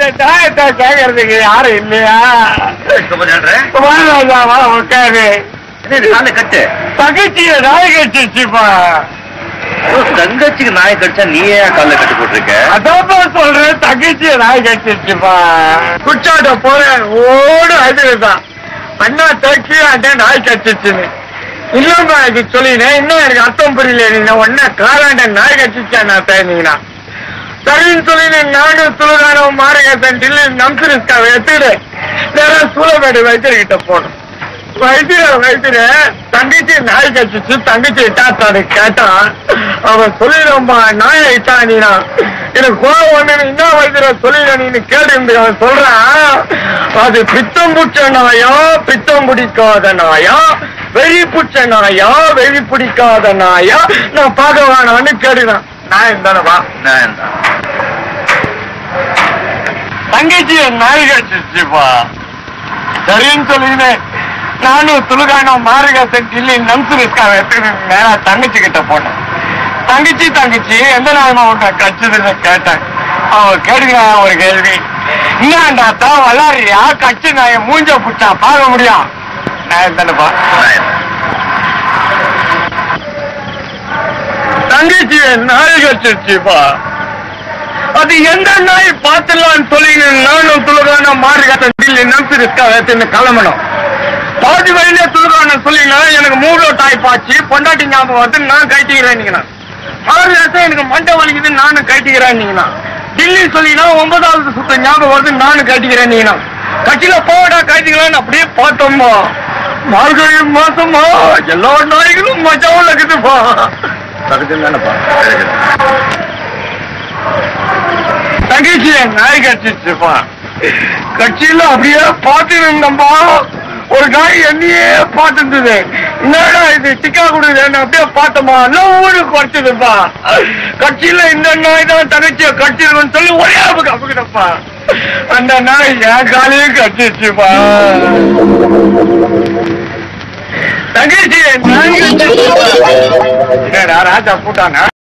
இந்த தாயத்தை கேட்கறதுக்கு யாரும் இல்லையா ரொம்ப நன்றி வா ராஜா வா உட்காரு என்ன இது காலை கட்டு தகச்சிய நாய் கட்டிச்சுப்பா ஓ, தங்கச்சிக்கு நாய் கடிச்சா நீ ஏன் காலை கட்டு போட்டிருக்க அதான்ப்பா சொல்றேன் தகச்சிய நாய் கட்டிச்சுப்பா குச்சாட்ட போறேன் ஓடு அதுதான் அண்ணா தச்சு அந்த நாய் கட்டிச்சுன்னு இல்லப்பா இது சொல்லினேன் இன்னும் எனக்கு அர்த்தம் புரியல நீங்க ஒன்ன காலாண்ட நாய் கட்டிச்சா நான் பேனீங்கன்னா சரின்னு சொல்லி நானும் சுழுகானம் மாரகத்தன் டில்லி நம்சிருக்கா எடுத்துடு வேற சூழவேடு வைத்தியர்கிட்ட போகணும் வைத்திய வைத்திய தங்கச்சி நாய் கட்சிச்சு தங்கச்சி இட்டாத்தாரு கேட்டான் அவன் சொல்லிடும்பா நாயை இட்டா நீனா எனக்கு கோவம் ஒண்ணு என்ன வைத்திய சொல்லிட நீ கேட்டு அவன் சொல்றான் அது பித்தம் புடிச்ச நாயா பித்தம் பிடிக்காத நாயா வெறி புடிச்ச நாயா வெறி பிடிக்காத நாயா நான் பார்க்க வேணாம்னு கேட்டுனான் நான் தானேப்பா நான் தான். தங்கச்சி நாய் கட்சிச்சுப்பா சரின்னு சொல்லினேன் நானும் துலுகானம் மாரகத்தன் டில்லி நம்சுருக்கா நேரா தங்கச்சி கிட்ட போனேன் தங்கச்சி தங்கச்சி எந்த நாயமா உன்னை கச்சுதுன்னு கேட்டேன் அவ கேட்டுங்க ஒரு கேள்வி என்னடா தான் வளரியா கட்சி நாய மூஞ்ச புட்டா பார்க்க முடியும் நான் தானேப்பா நான் தான். தங்கச்சி நாய் கட்சிச்சுப்பா அது எந்த நாய் பார்த்துலான்னு சொல்லி நானும் துலுகான மாறுகாட்டம் டில்லி நம்சிருக்கா வச்சுன்னு கிளம்பணும் பாதி வயல துலுகான சொல்லினா எனக்கு மூடோ டாய் பாச்சு பொண்டாட்டி ஞாபகம் வந்து நான் கைட்டிக்கிறேன் ஆறு வருஷம் எனக்கு மண்டை வலிக்குது நானும் கைட்டிக்கிறேன் டில்லி சொல்லினா ஒன்பதாவது சுத்த ஞாபகம் வருது நானும் கைட்டிக்கிறேன் கட்சியில போடா கைட்டிக்கலான்னு அப்படியே பார்த்தோம்மா மார்கழி மாசமா எல்லா நாய்களும் மஜாவும் இருக்குதுப்பா சகஜம் தானேப்பா சகஜம். தங்கச்சி நாய் கட்சிச்சுப்பா கட்சியில அப்படியே பார்த்து இருந்தம்பா ஒரு நாய் என்னையே பார்த்து இருந்தது என்னடா இது டிக்கா கொடுக்குது அப்படியே பார்த்தோமா ஊரு குறைச்சதுப்பா கட்சியில இந்த நாய் தான் தங்கச்சிய கட்சிருக்குன்னு சொல்லி ஒரே அப்புக்கு அப்புக்கிட்டப்பா அந்த நாய் என் காலையும் கட்சிச்சுப்பா தங்கச்சி நாய் கட்சிச்சுப்பா என்னடா ராஜா போட்டானா